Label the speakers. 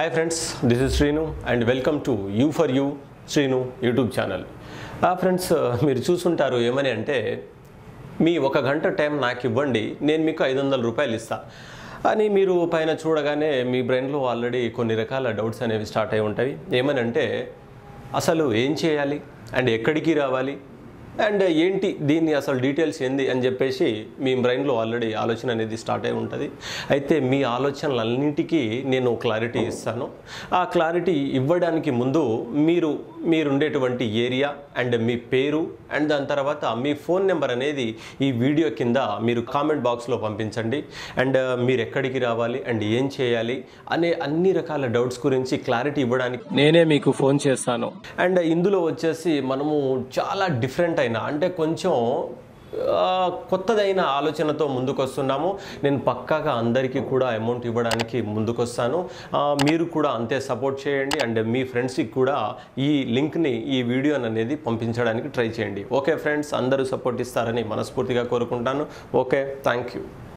Speaker 1: hi friends this is Srinu and welcome to you for you Srinu YouTube channel friends మీరు చూసుంటారు ఏమని అంటే మీ ఒక గంట టైం నాకు ఇవ్వండి నేను మీకు ఐదు వందల రూపాయలు ఇస్తా అని మీరు పైన చూడగానే మీ బ్రెయిన్లో ఆల్రెడీ కొన్ని రకాల డౌట్స్ అనేవి స్టార్ట్ అయి ఉంటాయి ఏమని అంటే అసలు ఏం చేయాలి అండ్ ఎక్కడికి రావాలి అండ్ ఏంటి దీన్ని అసలు డీటెయిల్స్ ఏంది అని చెప్పేసి మీ బ్రెయిన్లో ఆల్రెడీ ఆలోచన అనేది స్టార్ట్ అయి ఉంటుంది అయితే మీ ఆలోచనలన్నింటికీ నేను క్లారిటీ ఇస్తాను ఆ క్లారిటీ ఇవ్వడానికి ముందు మీరు మీరుండేటువంటి ఏరియా అండ్ మీ పేరు అండ్ దాని తర్వాత మీ ఫోన్ నెంబర్ అనేది ఈ వీడియో కింద మీరు కామెంట్ బాక్స్లో పంపించండి అండ్ మీరు ఎక్కడికి రావాలి అండ్ ఏం చేయాలి అనే అన్ని రకాల డౌట్స్ గురించి క్లారిటీ ఇవ్వడానికి నేనే మీకు ఫోన్ చేస్తాను అండ్ ఇందులో వచ్చేసి మనము చాలా డిఫరెంట్ అయిన అంటే కొంచెం ఆ, కొత్తదైన ఆలోచనతో ముందుకొస్తున్నాము నేను పక్కాగా అందరికీ కూడా అమౌంట్ ఇవ్వడానికి ముందుకొస్తాను ఆ, మీరు కూడా అంతే సపోర్ట్ చేయండి అండ్ మీ ఫ్రెండ్స్కి కూడా ఈ లింక్ని ఈ వీడియోని అనేది పంపించడానికి ట్రై చేయండి ఓకే ఫ్రెండ్స్ అందరూ సపోర్ట్ ఇస్తారని మనస్ఫూర్తిగా కోరుకుంటాను ఓకే థ్యాంక్ యూ